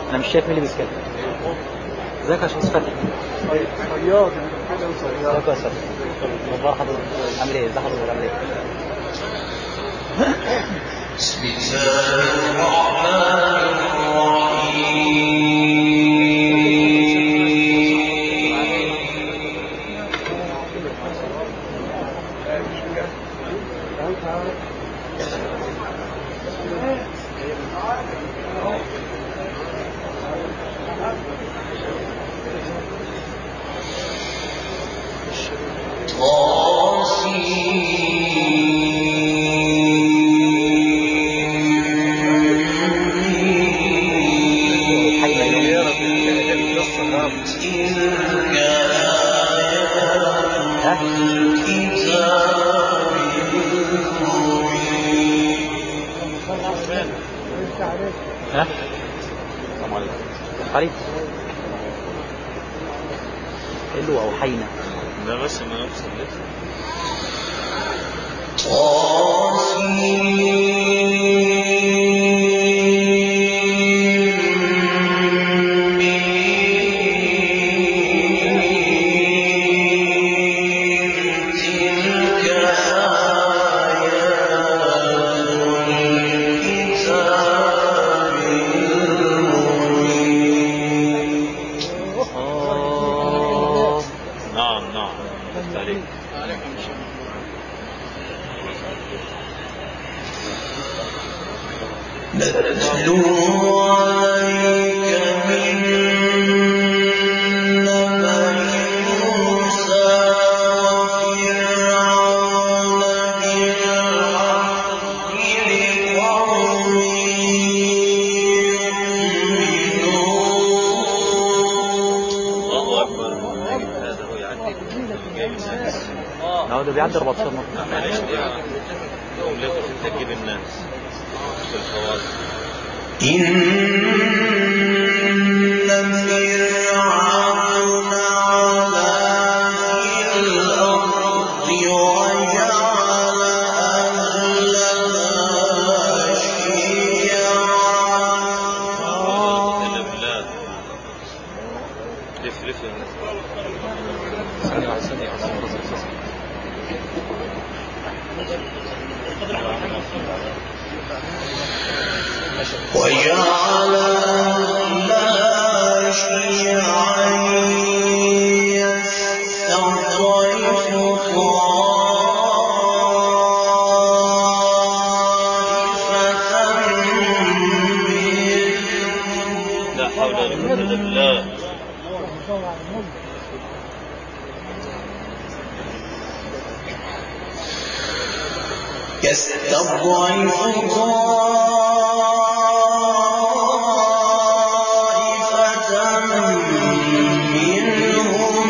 انا مش شايف مين اللي بيتكلم ازيك يا شمس فتحي صياد يعني كده وصياد ازيك يا استاذ اخبار حضرتك عامل ايه ازي حضرتك عامل ايه بسم الله الرحمن الرحيم ها السلام عليكم عليكم حلو اوحينا لا بس ما انا صليت آه. نعم نعم فتح عليك نتلو عليك من نبأ موسى وفرعون بالحق لقوم يؤمنون الله اكبر هذا هو يعدي جاي من الناس هو ده بيعدي 14 مرة معلش دي يوم لازم تجيب الناس في الخواص إن فرعون علا في الأرض وجعل أهلها شيعا إلا بالله لف لف ثانية واحدة ثانية واحدة وجعل أهلها شيعا يستضعف طائفة منهم لا حول ولا قوة إلا بالله يستضعف طائفة منهم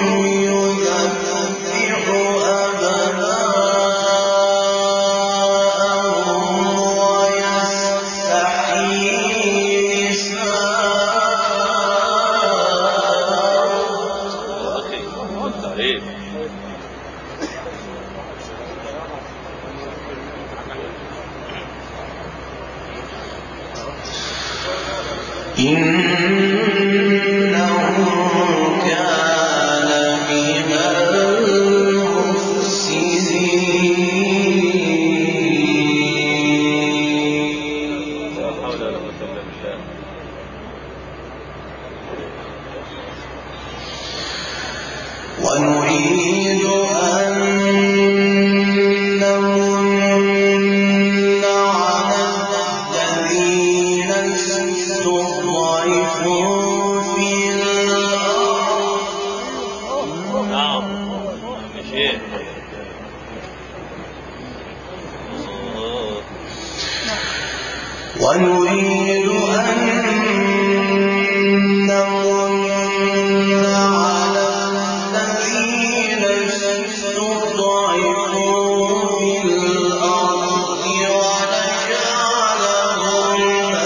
يذبح أبناءهم ويستحيي نساءهم يا أخي فتح عليك إنه كان من المفسدين لا حول ولا قوة إلا بالله ونريد أن نمن على الذين استضعفوا في الأرض نعم مش ايه آه. ونريد أن نمن على الذين استضعفوا في الأرض ونجعلهم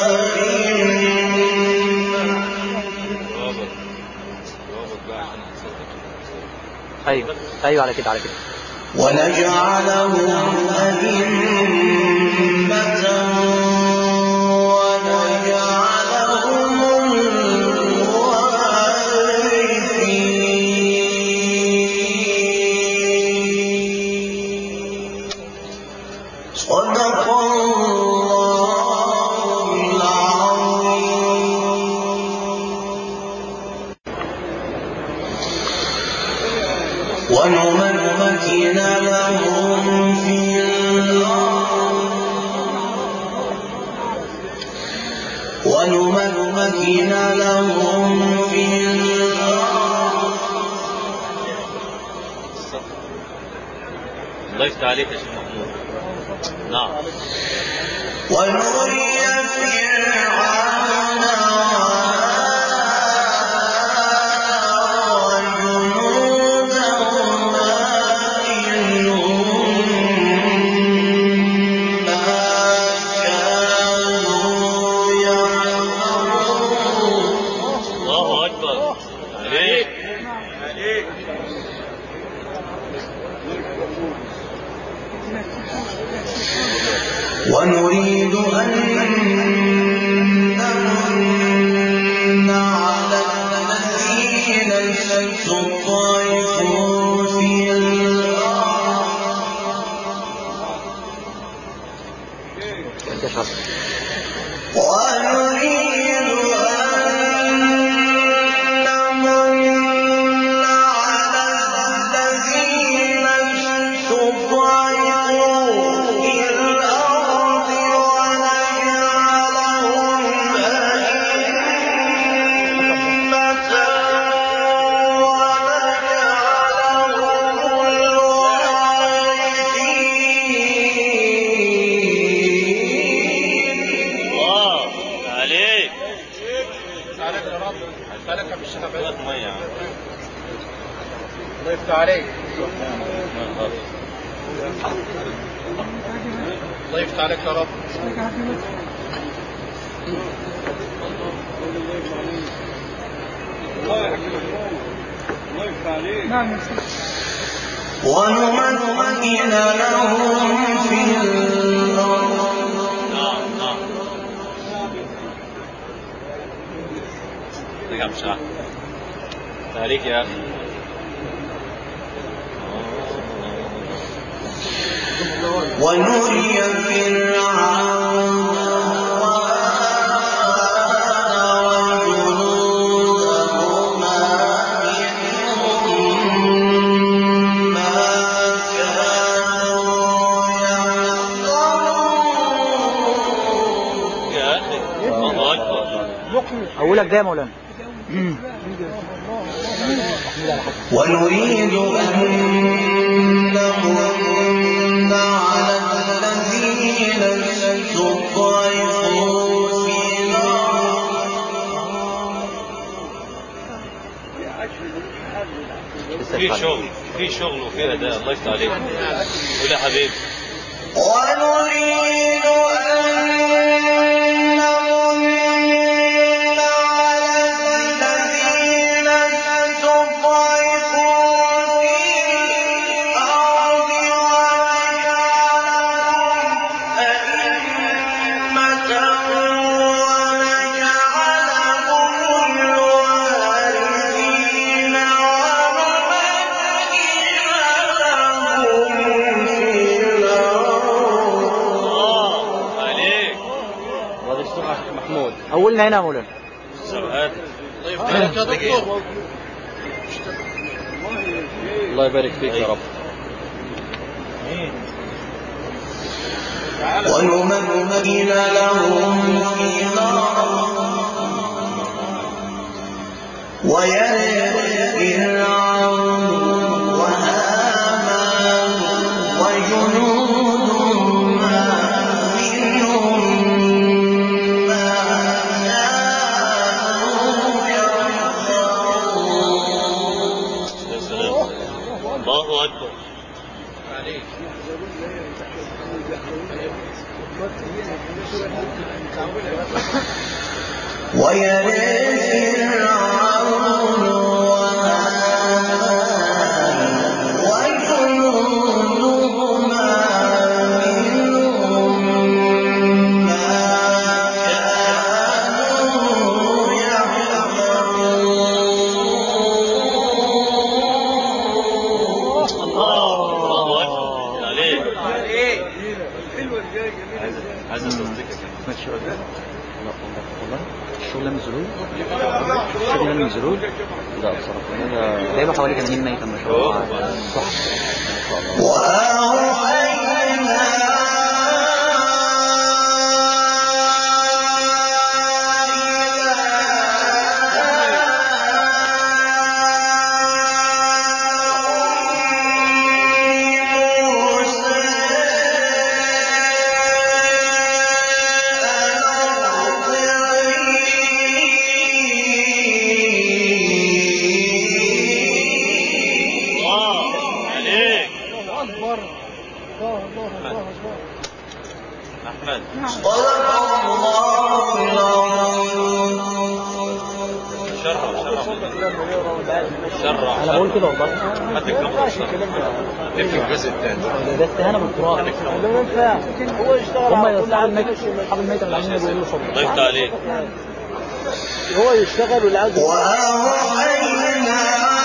أئمة جوابك جوابك بقى عشان هتصدق ايوه ايوه على كده على كده ونجعلهم أئمة ونجعلهم صدق الله العظيم ونمكن لهم في الأرض ونمكن لهم في الأرض الله يفتح عليك يا شيخ محمود نعم ونري فرعون وجنوده ما منهم ما كانوا يعملون الله أكبر عليك ونريد أن نمن على الذين استضعفوا في الأرض انت شاطر ونريد أن نمن على الذين استضعفوا في الأرض ونجعلهم أئمة ونجعلهم الوارثين الله عليك عليك يا رب عليك يا الشيخ عبد ثلاث مية يا عم. الله يفتح عليك الله يفتح عليك يا رب الله يفتح عليك نعم ونمكن لهم في الأرض نعم نعم رجع مش أحمد عليك يا أخي ونري فرعون وهامان وجنودهما منهم ما كانوا يعملون يا أخي الله أكبر اولك ده يا مولانا ونريد أن نمن على الذين استضعفوا في الأرض لسه في الفرق. شغل في شغل وفي أداء الله يفتح عليك قول يا حبيبي ونريد أن نمن على الذين استضعفوا في الأرض ونجعلهم أئمة ونجعلهم الوارثين ونمكن لهم في الأرض الله عليك هذا الشيخ محمود اولنا هنا يا مولانا سبقات الله يفتح عليك يا دكتور الله يبارك فيك يا رب ونمكن لهم في الأرض ويرث فرعون وهامان وجنودهما منهم ما كانوا يحذرون يا سلام الله أكبر ويرث فرعون وهامان وجنودهما منهم ما كانوا يحذرون الله أكبر عليك عايز عايز اصدقك ما الشغل ده والله والله والله الشغل ده مزلول الشغل ده مزلول لا بصراحة ده جايبه حوالي 80 ميتة ما شاء الله صح ما شاء الله وأوحينا عليك احمد صدق الله العظيم شرع شرع انا بقول كده والله هتكرم تكتب الجزء الثاني ده استهانة بالتراب هم يصنعوا الميتة اصحاب الميتة اللي عايزين يقولوا له صبر ضيفت عليك هو يشتغل واللي عايز وأوحينا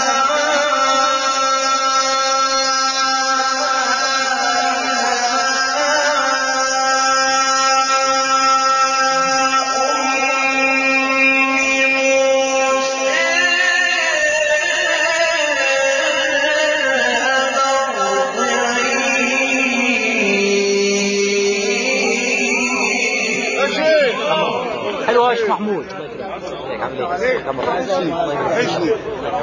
حلو يا شيخ محمود ازيك عامل ايه؟ كم مرة؟ الله يبارك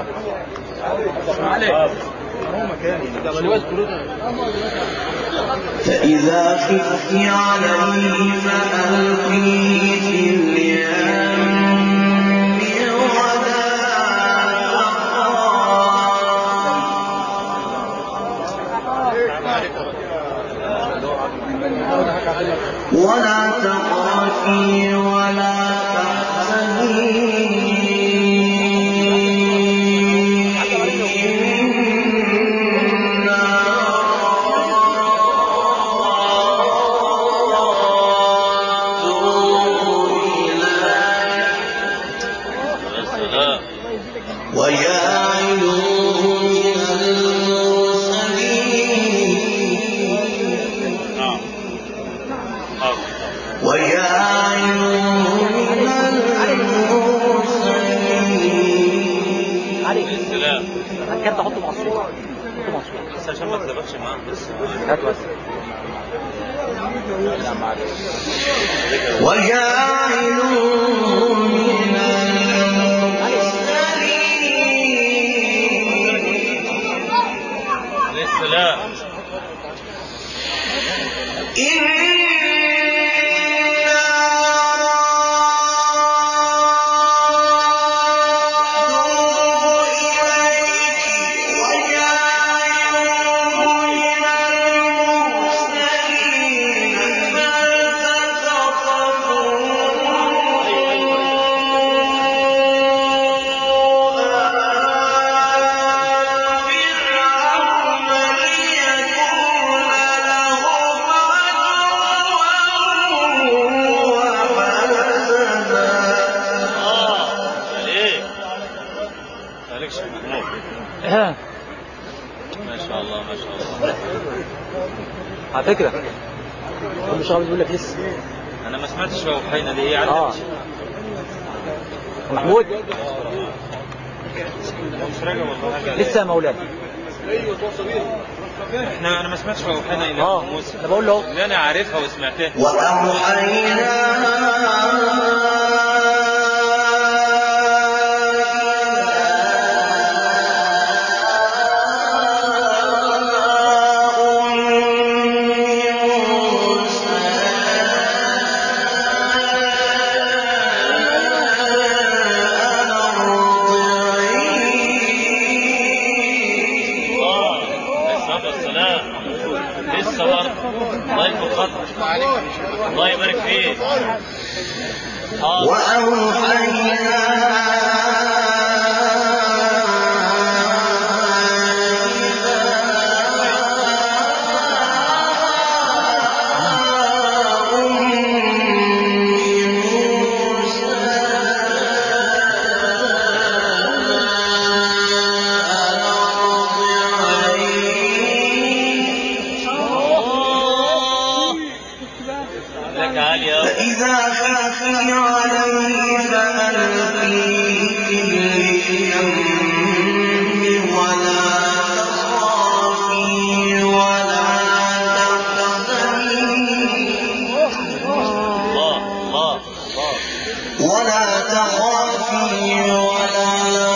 فإذا خفت عليه فألقيه في اليم ولا تخافي ولا تخافي ولا يا سلام وجاعلوه من المرسلين نعم حاضر وجاعلوه من المرسلين عليك يا سلام كان تحطه مقصود حطه مقصود بس عشان ما تلبخش معاهم بس هات بس وجاعلوه من المرسلين عليه السلام اه عليك عليك شيخ محمود ها ما شاء الله ما شاء الله على فكرة كل شهر بيقول لك لسه انا ما سمعتش وحينا دي يعني اه محمود مش راجع والله حاجة. لسه يا مولانا احنا انا ما سمعتش وحينا الى اه موسى انا بقول له اللي انا عارفها وسمعتها الله الصلاة والسلام لسه برضه الله يكون خطر الله يبارك فيك حاضر وأوحينا الله لك عالي أوي فإذا خفت عليه فألقيه في اليم ولا تخافي ولا تحزني الله الله الله ولا تخافي ولا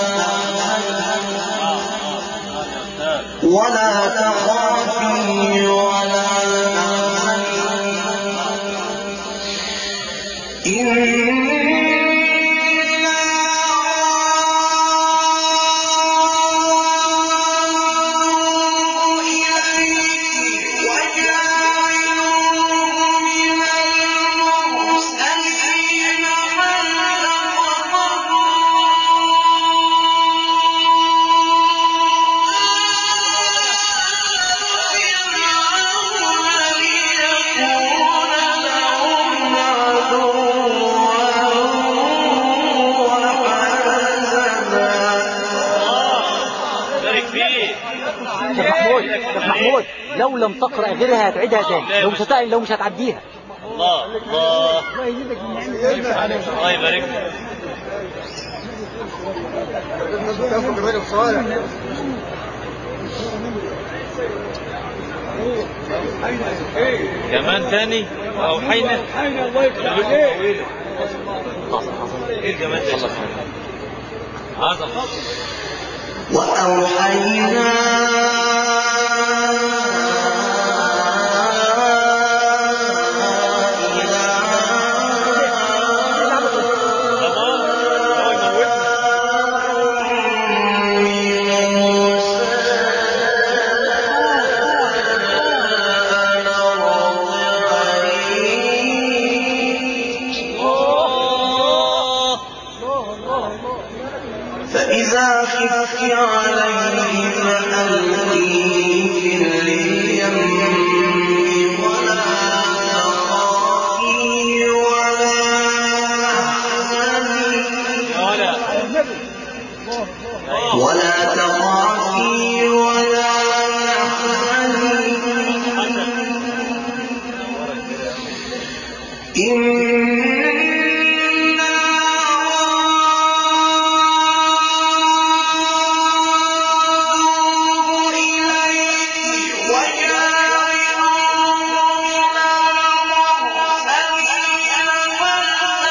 ولا تخافي ولا بارك فيه شيخ محمود شيخ محمود لو لم تقرأ غيرها هتعيدها تاني لو مش هتع... لو مش هتعديها الله الله الله يبارك لك كمان تاني او حينة ايه كمان تاني عظمة وأوحينا خلاص هو يموتنا الله فإذا خفت عليه فألقيه في اليم ولا تخافي ولا تحزني يا ولا ولا تخافي ولا تحزني إنا رادوه إليك وجاعلوه من المرسلين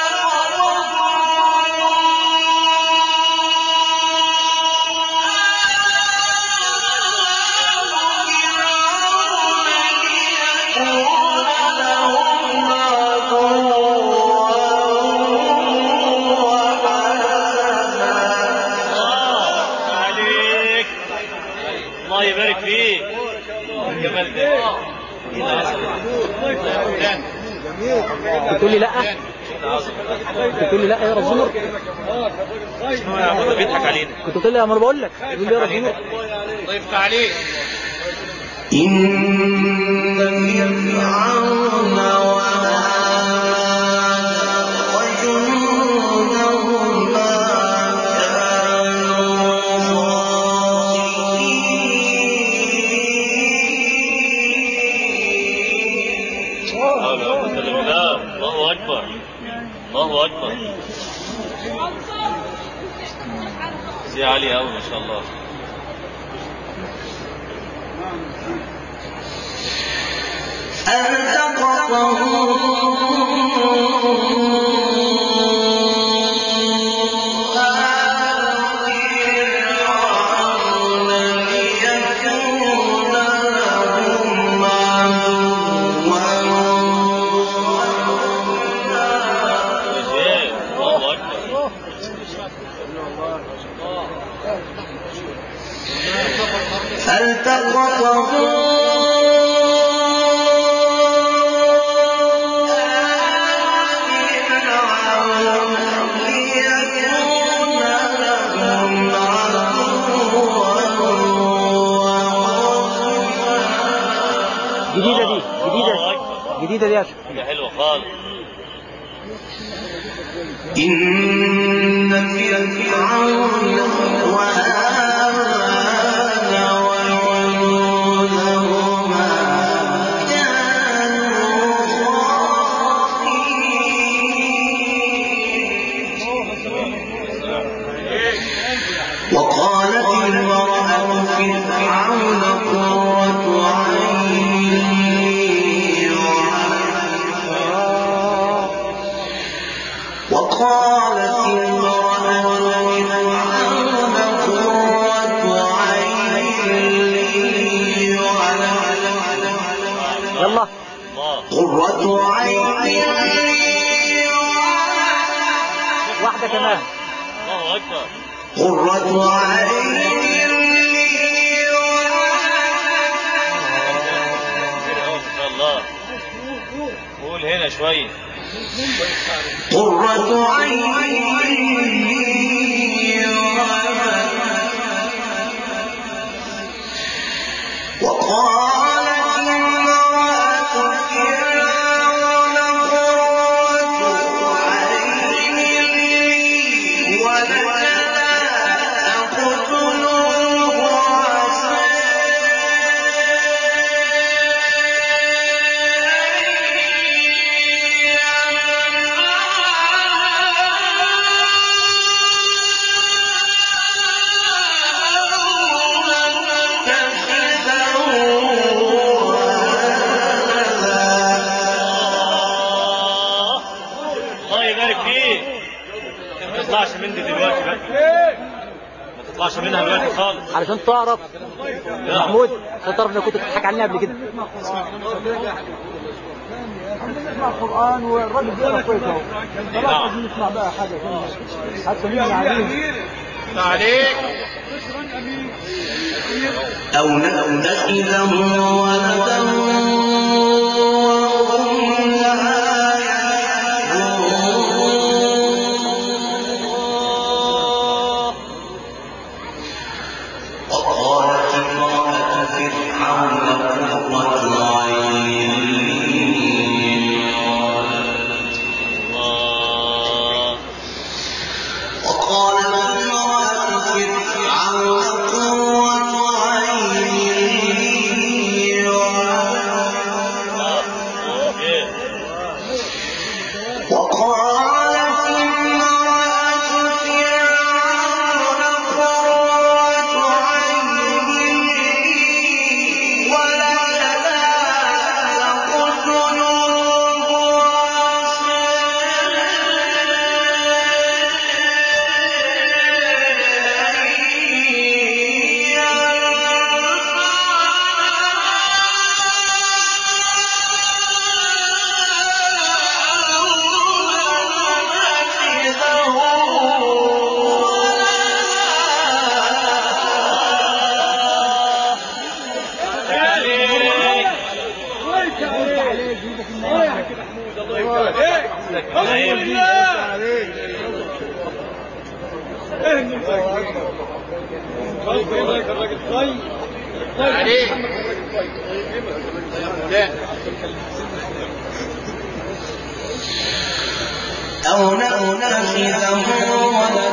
الله عليك الله يبارك فيك الجمال ده ايه العظمة ده؟ كنت تقول لي لا ايه العظمة كنت تقول لي لا يا رزمر هو يا عم ده بيضحك علينا كنت تقول لي انا بقول لك تقول لي يا رزمر الله يفتح عليك إن فرعون وهامان وجنودهما كانوا خاطئين حول ولا قوة إلا بالله الله أكبر الله أكبر زي عالي أوي ما شاء الله زين الله أكبر فالتقطه جديدة دي جديدة الله أكبر جديدة دي يا شيخ حاجة حلوة خالص إن فرعون وهامان وجنودهما كانوا وقالت امرأة فرعون قرة عين لي ولك يلا الله قرة عين لي واحدة كمان الله اكبر قرة عين لي كتير قوي ما شاء الله قول هنا شويه قرة عين وقالت امرأة فرعون قرة عين لي ولك لا تقتلوه الله الله يبارك فيك ما تطلعش من دي دلوقتي بقى ما تطلعش منها دلوقتي خالص علشان تعرف يا محمود عشان تعرف انك كنت بتضحك علينا قبل كده نسمع قرآن والراجل بيقرا كويس اهو خلاص نعم. عايزين نسمع بقى حاجة ثانية حتى مين عليم عليك أو نتخذه ولدا وهم لها يشكرون وقالت امرأة فرعون قرة عين الله وقال امرأة فرعون قرة عين لي ايه وقالت امرأة فرعون قرة عين لي ولك لا تقتلوه عليك لا أو نتخذه ولدا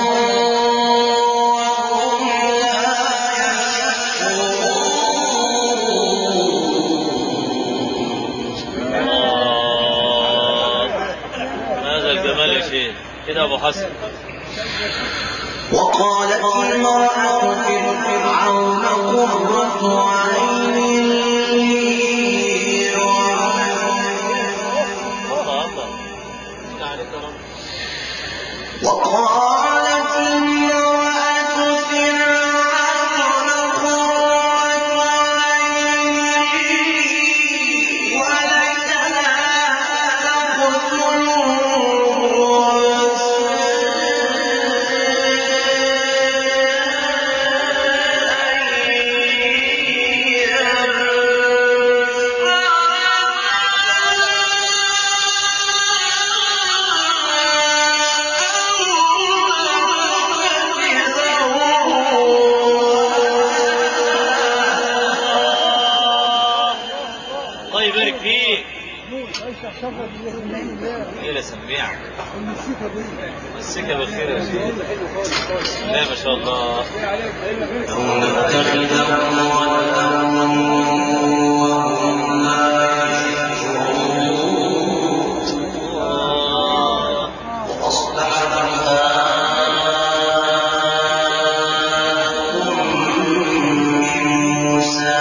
وهم لا الله هذا الجمال يا شيخ كده ابو حسن وقالت امرأة فرعون قرة عين لي الله الله وقالت امرأة فرعون قرة عين لي ولك لا الله يبارك فيك ليلة سميعة مسك بالخير يا شيخ بسم الله ما شاء الله أو نتخذه ولدا وهم لا يشعرون الله وأصبح من موسى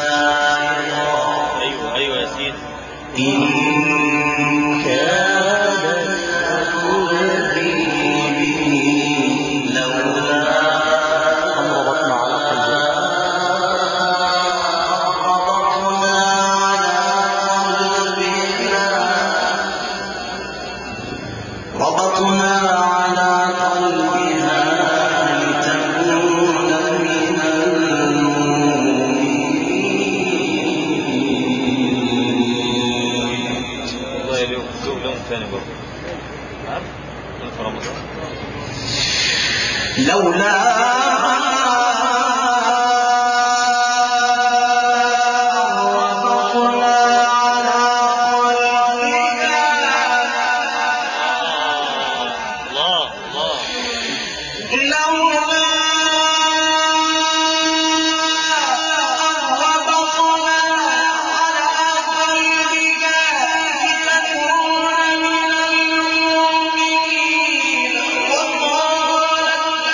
ايوه ايوه يا سيدي إن كان لهم تاني برضه في رمضان لولا ربطنا على الله الله لولا ربطنا على قلبك لتكون من المؤمنين وقال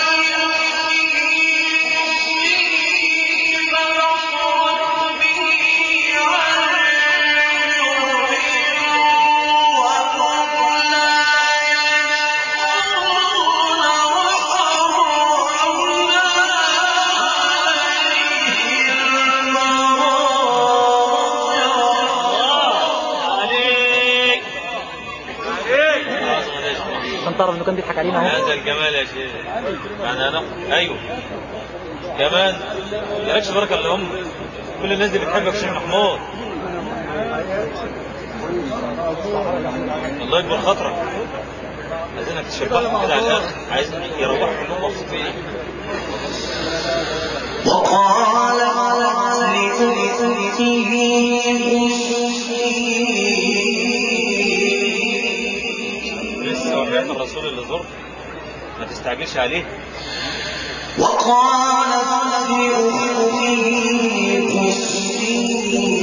المؤمنين فرحوا به عن وهم لا يشعرون وحرمنا عليهم عليك عليك عشان تعرف انه كان بيضحك علينا اهو هذا الجمال يا شيخ انا انا ايوه كمان مالكش بركه الا هم كل الناس دي بتحبك يا شيخ محمود الله يكبر خاطرك عايزينك تشبعهم كده على الاخر عايزين يروحوا كلهم مبسوطين وقال لأخته لسه وفاة الرسول اللي زرت ما تستعجلش عليه وقالت لأخته قصي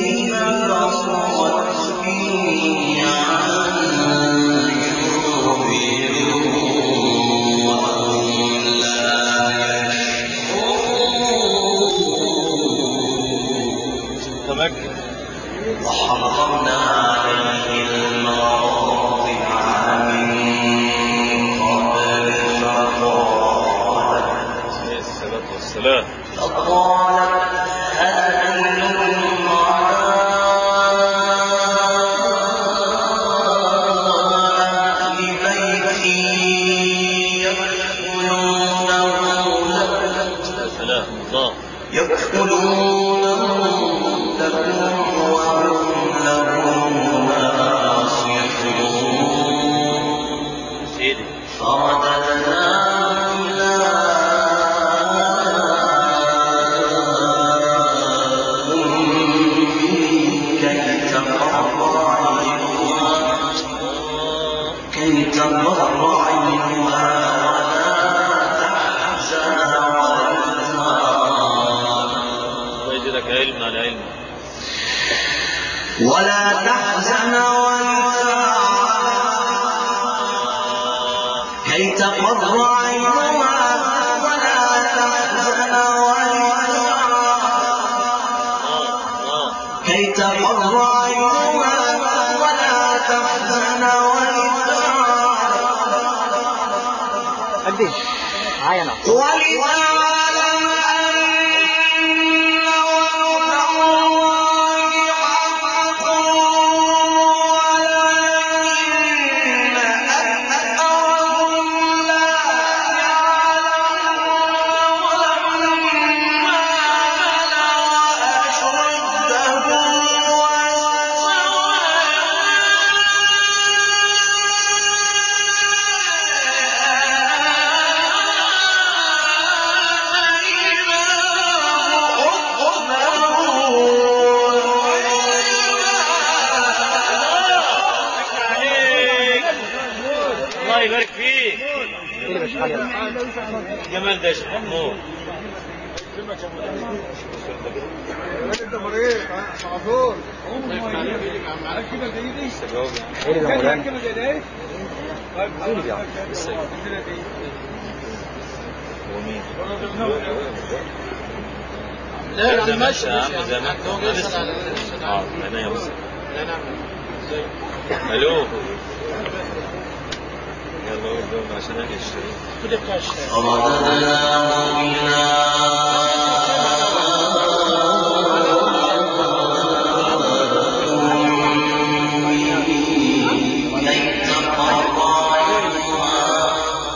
فبصرت به عن جنوب وهم لا تمكن وحرمنا عليه المواضع من قبل فقالت عليه الصلاه والسلام فقالت هل أدلكم على أهل بيت يكفلونه لكم يا سلام الله يكفلونه لكم وهم له ناصحون سيدي فرددناه إلى أمه كي تقر عينها كي تقر عينها ولا تحزن الله يزيدك علم على علم ولا تحزن ولا كي تقر عينها ولا تحزن ولا الله كي تقر عينها ولا تحزن ولا قد ايه معايا انا ولتعلم أن وعد الله حق ولكن أكثرهم لا يعلمون ولما بلغ أشده عليك الله يبارك فيك ايه اللي مش حالي جمال ده يا شيخ محمود انت مريض معذور ايه اللي مولانا كلمه زي ده ايه اللي بيعمل ومين لا زي نعم ما ماشي انت يا عم زي ما انت هو لسه بيسأل على- اه عينيا بس لا نعم الو يلا قول لهم عشان اجي اشتري كل بتاع الشارع فرددناه إلى كي تقر عينها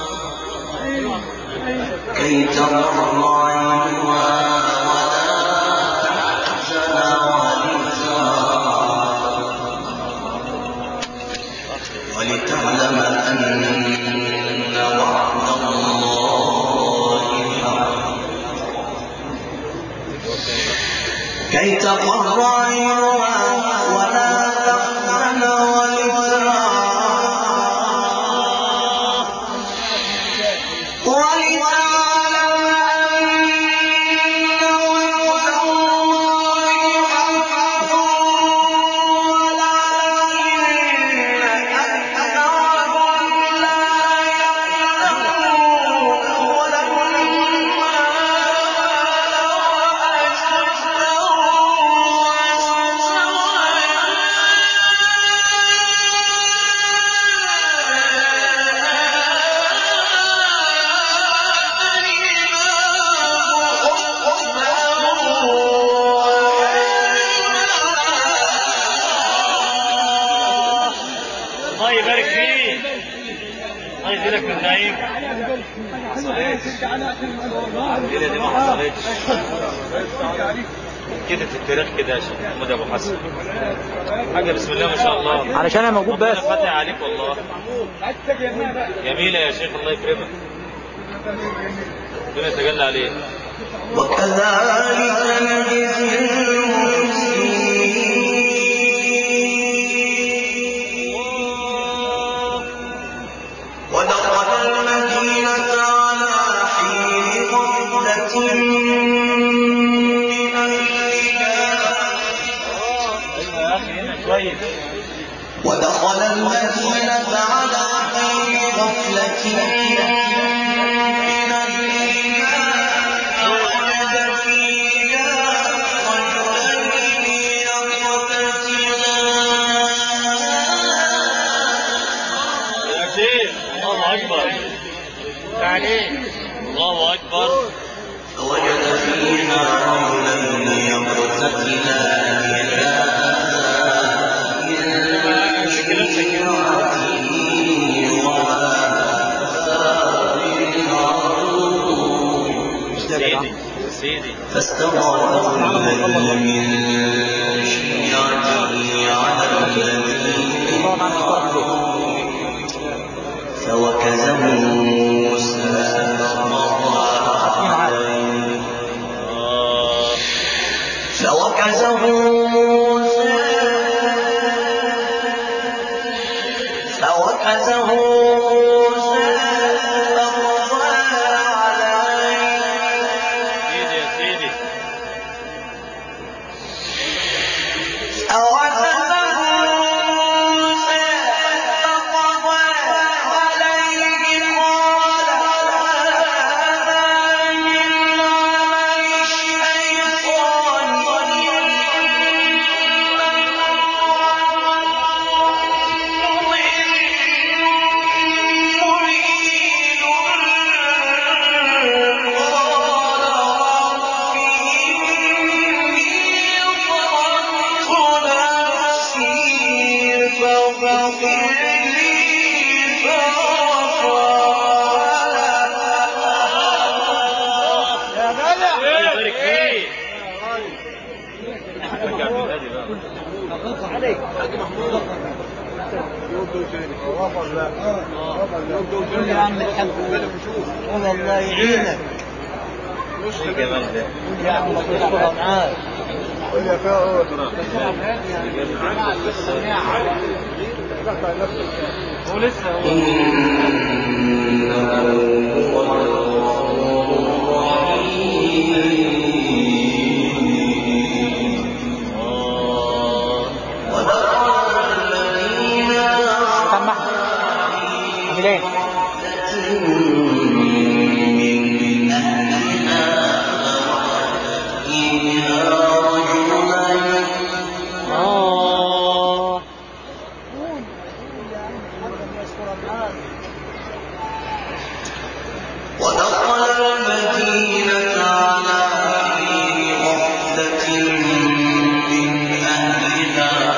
كي تقر عينها ولا تحزن ولتعلم أن وعد الله حق كي تقر عينها ولا تحزن ولتعلم ولتعلم أن وعد الله حق ولكن أكثرهم لا يعلمون ولما الله يبارك فيك الله يزيدك من نعيم كده دي ما حصلتش كده في التاريخ كده يا شيخ محمود ابو حسن حاجه بسم الله ما شاء الله علشان انا موجود ربنا بس فاتح عليك والله جميله يا شيخ الله يكرمك ربنا يتجلى عليك وكذلك نجزي المحسنين ودخل المدينة على حين غفلة من أهلها يا اخي هنا كويس ودخل المدينة على حين غفلة من أهلها فوجد فيها رجلين يقتتلان يا شيخ الله اكبر عليك الله اكبر فوجد فيها رجلين يقتتلان من شيعته سيدي سيدي فاستغاثه الذي من شيعته على الذي فوكزه موسى فقضى عليه آه. فوكزه موسى فوكزه موسى فقضى عليه سيدي يا سيدي الله يبارك فيك رجع من هادي بقى قول يا عم الحاج قول الله يعينك ايه الجمال ده قول يا عم اصبر معاك قول يا فاروق هو لسه هو آه. سمح عاملين آه. ودخل المدينة على حين غفلة من أهلها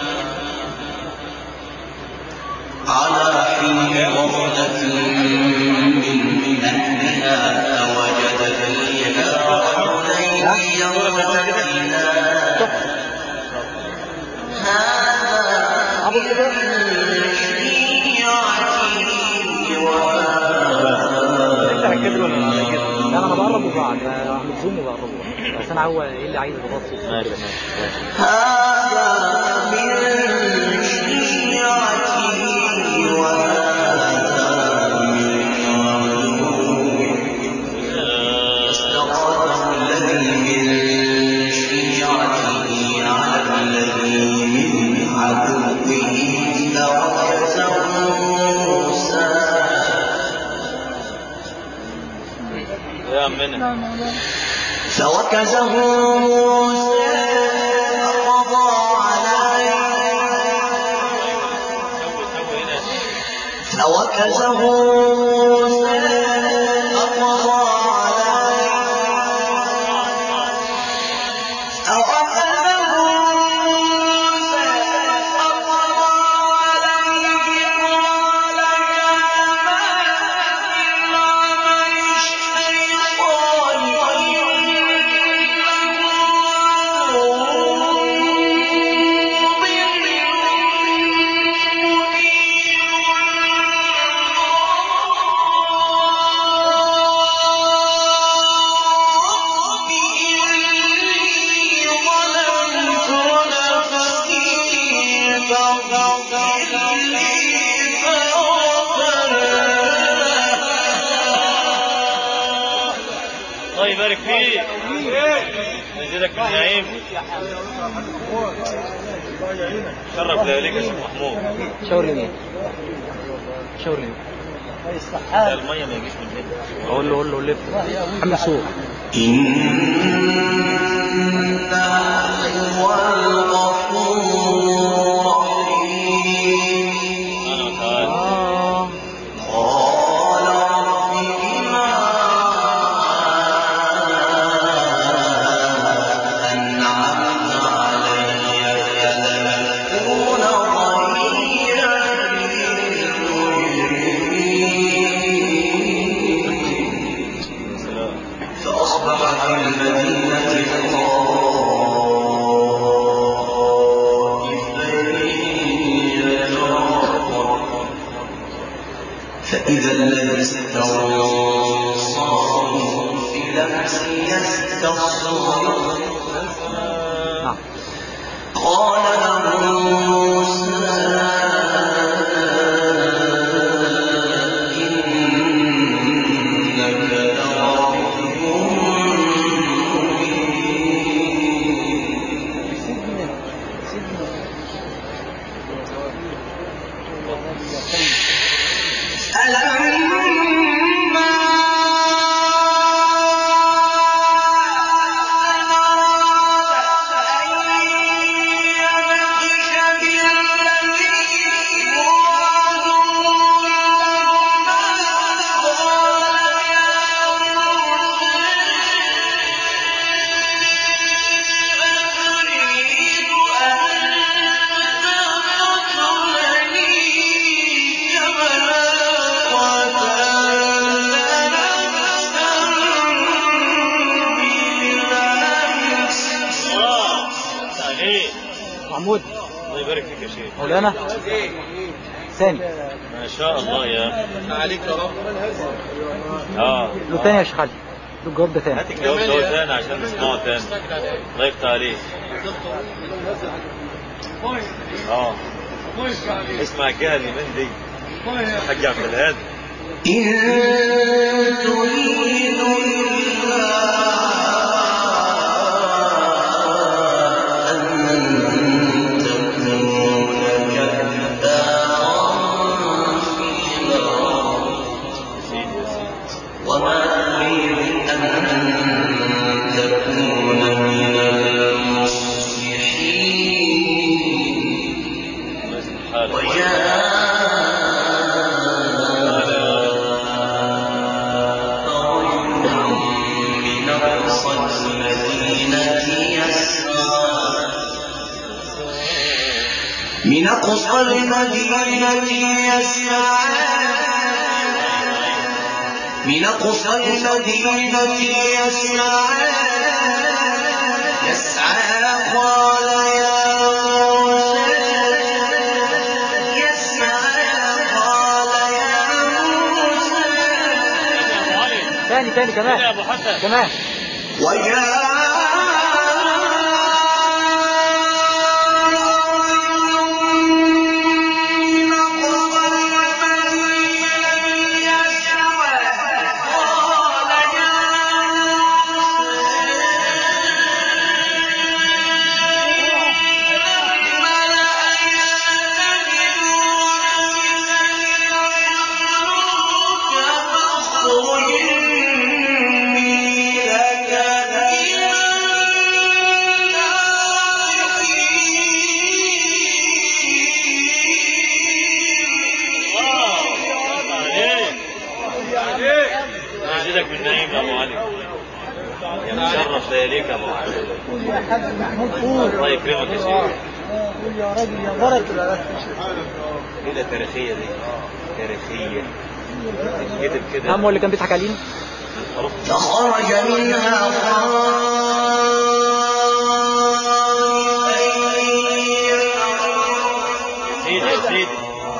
على حين غفلة من أهلها فوجد فيها رجلين يقتتلان هذا من كده ولا على كده؟ لا انا بقرب وبعد اعمل زوم وبقرب بس انا هو ايه اللي عايز يضغط ماشي ماشي هذا من شيعته وهذا من عدوه فاستغاثه الذي من شيعته على الذي من عدوه فوكزه موسى يا عمنا فوكزه موسى فقضى عليه فوكزه موسى فقضى عليه فوكزه موسى فقضى عليه قال يا عمل الشيطان الله يبارك فيك يزيدك من نعيم شرف لياليك يا شيخ محمود شاور لمين شاور لمين ده الميه ما يجيش من هنا اقول له اقول له لف عم صوت إنا هو الغفور الرحيم سبحانه وتعالى اه قال رب بما أنعمت علي فلن أكون ظهيرا للمجرمين سلام فأصبح في المدينة خائفين يترقب فإذا الذي استنصره في لمس يستصغر نعم قال له موسى إنك لغفور ألما عليك محمود الله يبارك فيك يا شيخ مولانا ثاني ما شاء الله يا عليك يا رب اه له تاني يا شيخ علي له الجواب ده تاني هات الجواب ده تاني عشان نسمعه تاني الله يفتح عليك اه اسمع الجهه اليمين دي حاج عبد الهادي إن تريد إلا أن تكون جبارا في الأرض سيدي يا سيدي وما تريد أن تكون من المصلحين الله يصلح حالك من أقصى المدينة يسعى من أقصى المدينة يسعى من أقصى المدينة يسعى يسعى قال يا موسى يسعى قال يا موسى تاني تاني يا كمان ابو حسن كمان يزيدك من نعيم يا ابو علي يا مشرف لياليك يا ابو علي قول يا حاج محمود قول الله يكرمك يا سيدي آه، قول يا راجل يا بركة كده تاريخيه دي تاريخيه كتب كده عمو اللي كان بيضحك علينا فخرج منها خائفا سيدي يا سيدي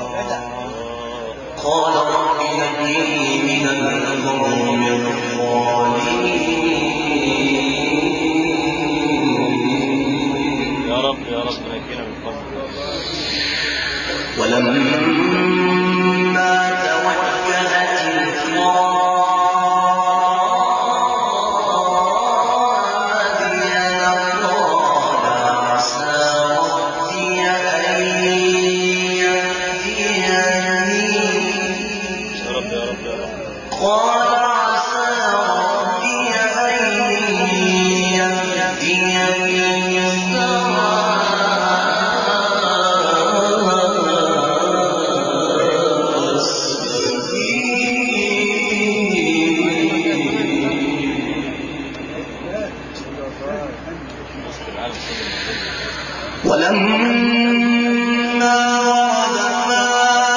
قال رب نجني من القوم الظالمين يا رب يا رب نجينا من فضلك ولما توجه تلقاء قال عسى ربي أن يهديني يا رب يا رب يا رب قال عسى ربي أن يهديني سواء وسط العالم كله ولما ورد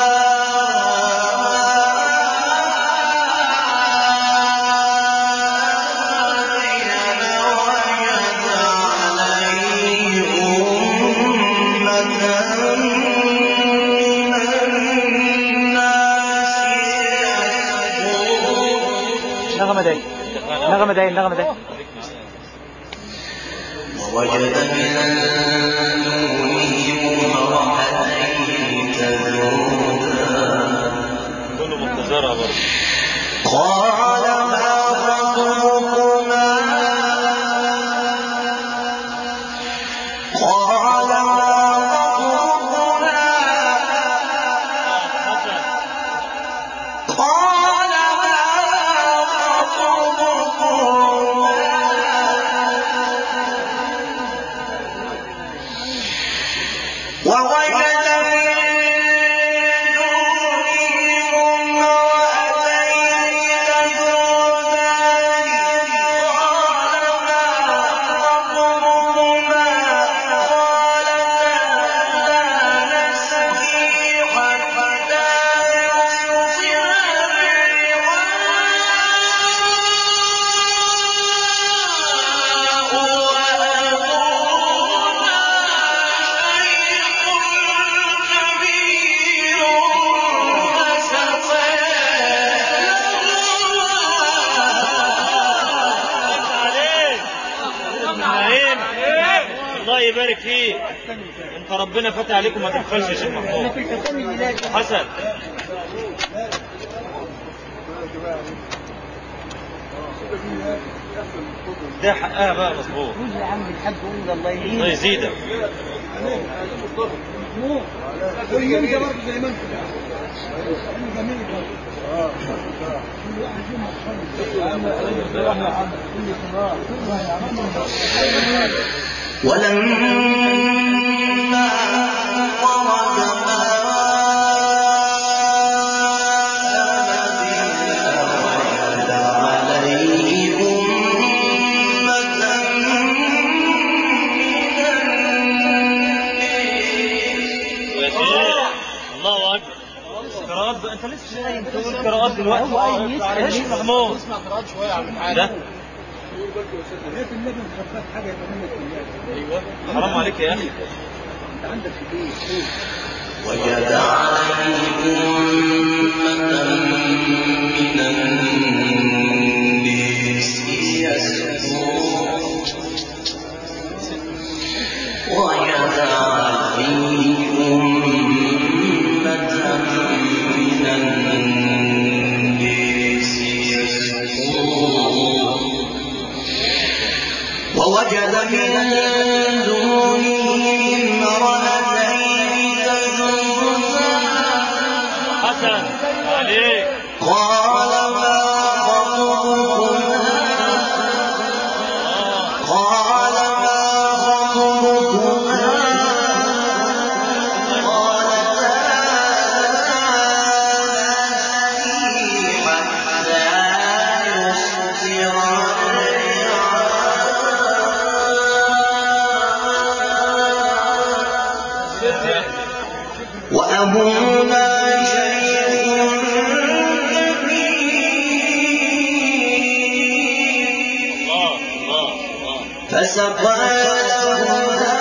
ماء وجد عليه أمة من الناس يسقون نغمة داي نغمة داي نغمة داي ووجد من دونهم امرأتين تذودان كله منتظرها برضه قال ما خطبكما قال ما خطبكما قال ما خطبكما ووجد من دونهم امرأتين تذودان قال ما خطبكما قالتا لا نسقي حتى يصدر الرعاء وأبونا شيخ كبير عليك نعيم الله يبارك فيك انت ربنا فتح عليكم ما تغفلش يا شيخ محمود في الختام الإلهي حسن ده حقها بقى مظبوط قول يا عم الحاج قول الله الله يهينك يزيدك ويرجع برضه زي ما انت جميل برضه ولما ورد ماء مدين وجد عليه أمة يا سيدي الله اكبر قراءات انت لسه نايم تقول قراءات دلوقتي هو قايم يسأل ايش ليه؟ محمود اسمع قراءات شويه يا عم الحاج ده بيت النبي مخفف حاجه يتمنى بالله حرام عليك يا اخي انت عندك في ايه؟ وجد عليه أمة من حسن عليك قال ما خطبكما قال ما خطبكما قالتا نسقي حتى يصدر الرعاء وأبونا شيخ كبير الله الله الله فسقى لهما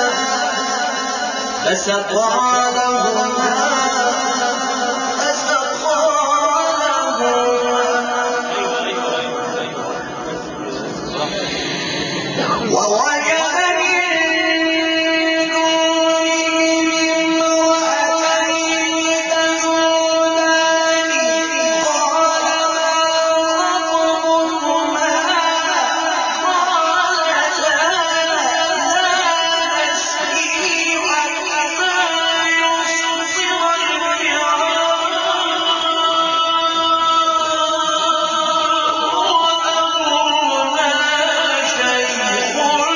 فسقى لهما فسقى لهما ووجد من دونهم امرأتين تذودان قال ما خطبكما قالتا لا نسقي حتى يصدر الرعاء وأبونا شيخ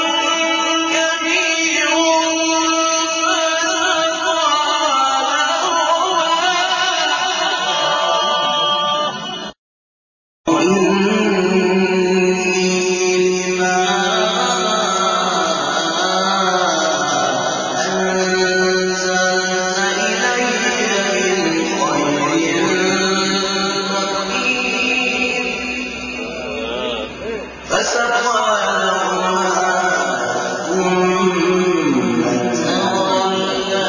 كبير إني لما أنزلت إلي من خير فسقى لهما ثم تولى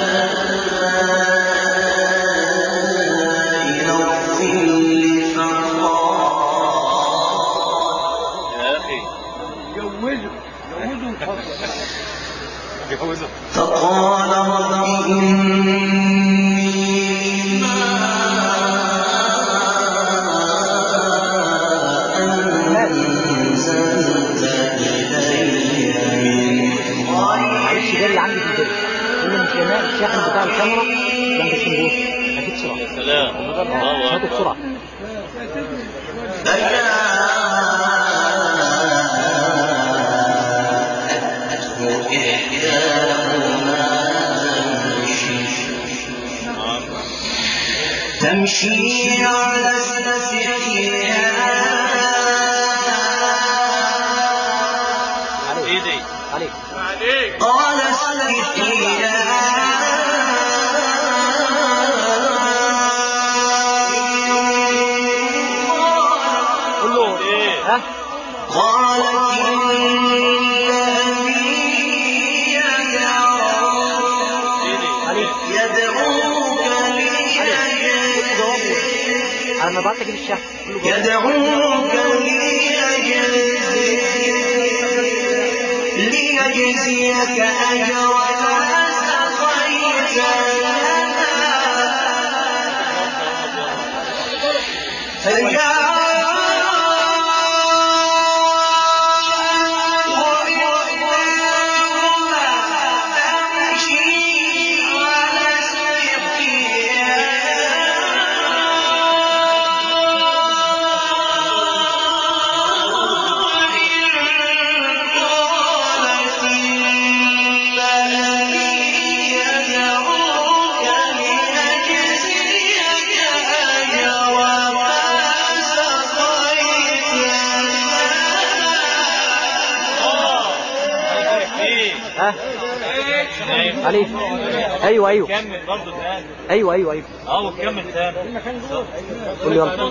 إلى الظل فقال يا اخي جوزه جوزه الفضل فقال رب إني لما أنزلت إلي من معلش ده اللي عندي في البيت اللي مش هنا الشاحن بتاع الكاميرا جنب الشنبوط هجيب بسرعه يا سلام الله هاته اكبر بسرعه فجاءته إحداهما تمشي تمشي على استحياء ايدي عليك عليك قال استحياء قول له ايه ها قالت إن أبي يدعو عليك يدعوك ليجزيك انا ما بعت اجيب الشاحن قول له جوه. يدعوك ليجزيك ليجزيك أجر ما سقيت لنا ايه ها نايم. عليك ايوه ايوه كمل برضه تاني ايوه ايوه ايوه اه وكمل تاني قول له يلا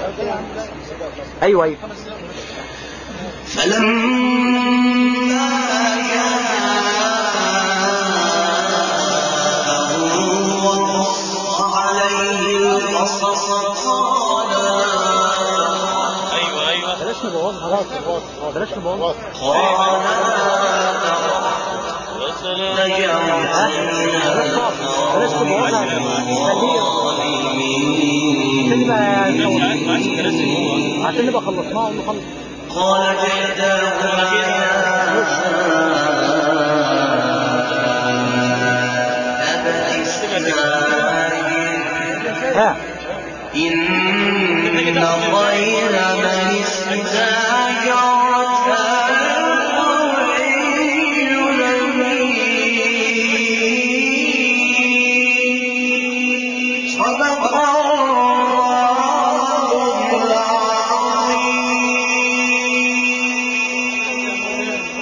ايوه ايوه فلما جاءهم وقص عليه القصص قال ايوه ايوه بلاش نبوظها خلاص خلاص بلاش نبوظها قال يا سلام بلاش نبوظها عشان نبقى عشان نبقى خلصناها ونخلص قال جداهما أبت ها إن خير من استجاب